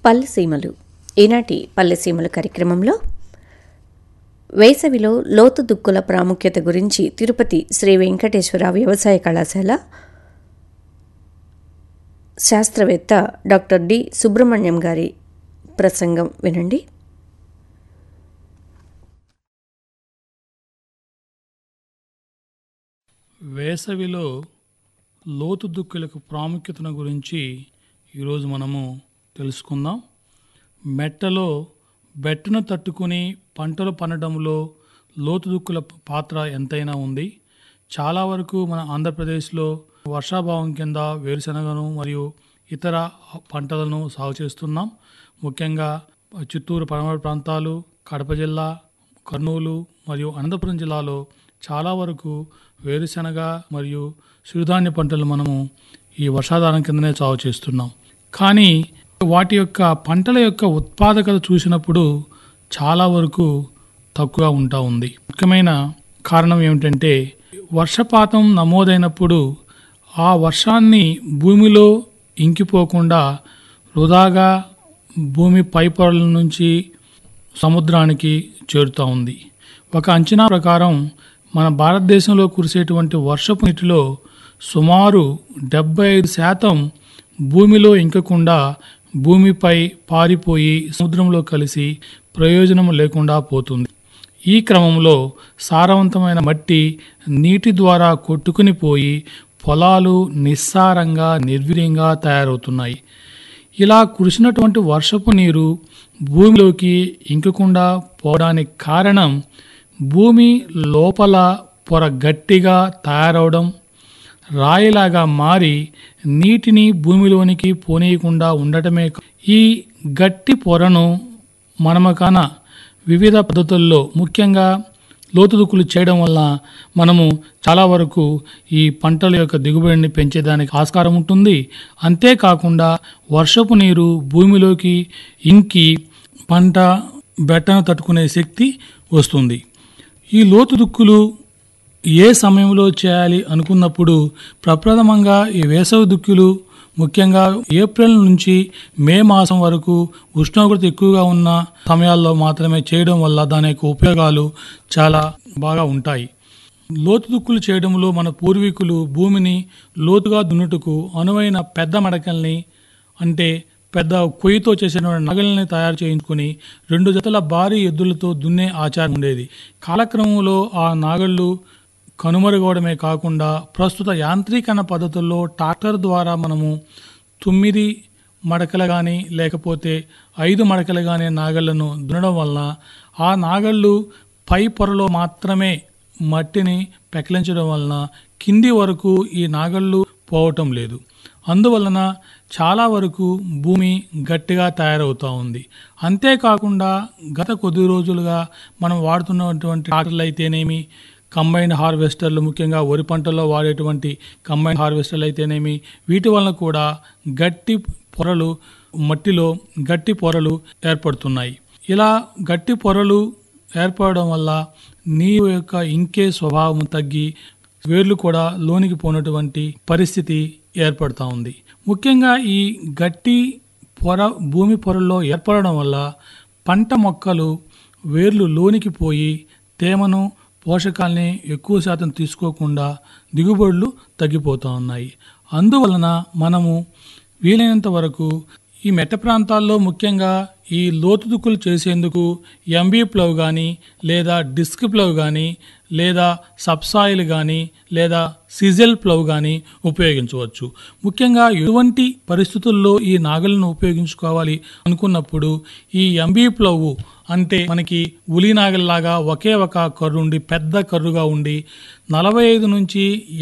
పల్లెసీమలు ఈనాటి పల్లెసీమలు కార్యక్రమంలో వేసవిలో లోతు దుక్కుల ప్రాముఖ్యత గురించి తిరుపతి శ్రీ వెంకటేశ్వర వ్యవసాయ కళాశాల శాస్త్రవేత్త డాక్టర్ డి సుబ్రహ్మణ్యం గారి ప్రసంగం వినండి వేసవిలో లోతు దుక్కులకు ప్రాముఖ్యతను గురించి ఈరోజు మనము తెలుసుకుందాం మెట్టలో బెట్టను తట్టుకుని పంటలు పండడంలో లోతు దుక్కుల పాత్ర ఎంతైనా ఉంది చాలా వరకు మన ఆంధ్రప్రదేశ్లో వర్షాభావం కింద వేరుశనగను మరియు ఇతర పంటలను సాగు చేస్తున్నాం ముఖ్యంగా చిత్తూరు పడమర ప్రాంతాలు కడప జిల్లా కర్నూలు మరియు అనంతపురం జిల్లాలో చాలా వరకు వేరుశనగ మరియు సిరుధాన్య పంటలు మనము ఈ వర్షాధారం కిందనే సాగు చేస్తున్నాం కానీ వాటి యొక్క పంటల యొక్క ఉత్పాదకత చూసినప్పుడు చాలా వరకు తక్కువగా ఉంటా ఉంది ముఖ్యమైన కారణం ఏమిటంటే వర్షపాతం నమోదైనప్పుడు ఆ వర్షాన్ని భూమిలో ఇంకిపోకుండా వృధాగా భూమి పై పొరల నుంచి సముద్రానికి చేరుతూ ఉంది ఒక అంచనా ప్రకారం మన భారతదేశంలో కురిసేటువంటి వర్షపు నీటిలో సుమారు డెబ్బై ఐదు శాతం భూమిలో ఇంకకుండా భూమిపై పారిపోయి సముద్రంలో కలిసి ప్రయోజనం లేకుండా పోతుంది ఈ క్రమంలో సారవంతమైన మట్టి నీటి ద్వారా కొట్టుకుని పోయి పొలాలు నిస్సారంగా నిర్వీర్యంగా తయారవుతున్నాయి ఇలా కురిసినటువంటి వర్షపు నీరు భూమిలోకి ఇంకకుండా పోవడానికి కారణం భూమి లోపల పొర గట్టిగా తయారవడం రాయిలాగా మారి నీటిని భూమిలోనికి పోనీయకుండా ఉండటమే కా- ఈ గట్టి పొరను మనమకాన వివిధ పద్ధతుల్లో ముఖ్యంగా లోతుదుక్కులు చేయడం వల్ల మనము చాలా వరకు ఈ పంటల యొక్క దిగుబడిని పెంచేదానికి ఆస్కారం ఉంటుంది అంతేకాకుండా వర్షపు నీరు భూమిలోకి ఇంకి పంట బెట్టను తట్టుకునే శక్తి వస్తుంది ఈ లోతు దుక్కులు ఏ సమయంలో చేయాలి అనుకున్నప్పుడు ప్రప్రథమంగా ఈ వేసవి దుక్కులు ముఖ్యంగా ఏప్రిల్ నుంచి మే మాసం వరకు ఉష్ణోగ్రత ఎక్కువగా ఉన్న సమయాల్లో మాత్రమే చేయడం వల్ల దాని యొక్క ఉపయోగాలు చాలా బాగా ఉంటాయి లోతు దుక్కులు చేయడంలో మన పూర్వీకులు భూమిని లోతుగా దున్నుటకు అనువైన పెద్ద మడకల్ని అంటే పెద్ద కొయ్యితో చేసిన నగల్ని తయారు చేయించుకుని రెండు జతల భారీ ఎద్దులతో దున్నే ఆచారం ఉండేది కాలక్రమంలో ఆ నాగళ్ళు కనుమరుగవడమే కాకుండా ప్రస్తుత యాంత్రీకరణ పద్ధతుల్లో ట్రాక్టర్ ద్వారా మనము తొమ్మిది మడకలు కానీ లేకపోతే ఐదు మడకలు కానీ నాగళ్లను దున్నడం వలన ఆ నాగళ్ళు పై పొరలో మాత్రమే మట్టిని పెకిలించడం వలన కింది వరకు ఈ నాగళ్ళు పోవటం లేదు అందువలన చాలా వరకు భూమి గట్టిగా తయారవుతూ ఉంది అంతేకాకుండా గత కొద్ది రోజులుగా మనం వాడుతున్నటువంటి ట్రాక్టర్లు అయితేనేమి కంబైన్ హార్వెస్టర్లు ముఖ్యంగా వరి పంటల్లో వాడేటువంటి కంబైన్ హార్వెస్టర్లు అయితేనేమి వీటి వలన కూడా గట్టి పొరలు మట్టిలో గట్టి పొరలు ఏర్పడుతున్నాయి ఇలా గట్టి పొరలు ఏర్పడడం వల్ల నీరు యొక్క ఇంకే స్వభావం తగ్గి వేర్లు కూడా లోనికి పోనటువంటి పరిస్థితి ఏర్పడుతూ ఉంది ముఖ్యంగా ఈ గట్టి పొర భూమి పొరల్లో ఏర్పడడం వల్ల పంట మొక్కలు వేర్లు లోనికి పోయి తేమను పోషకాల్ని ఎక్కువ శాతం తీసుకోకుండా దిగుబడులు తగ్గిపోతూ ఉన్నాయి అందువలన మనము వీలైనంత వరకు ఈ మెట్ట ప్రాంతాల్లో ముఖ్యంగా ఈ లోతు దుక్కులు చేసేందుకు ఎంబీ ప్లవ్ కానీ లేదా డిస్క్ ప్లవ్ కానీ లేదా సబ్సాయిల్ కానీ లేదా సిజెల్ ప్లవ్ కానీ ఉపయోగించవచ్చు ముఖ్యంగా ఎటువంటి పరిస్థితుల్లో ఈ నాగలను ఉపయోగించుకోవాలి అనుకున్నప్పుడు ఈ ఎంబీ ప్లవ్ అంటే మనకి ఉలి నాగల్లాగా ఒకే ఒక కర్రు ఉండి పెద్ద కర్రుగా ఉండి నలభై ఐదు నుంచి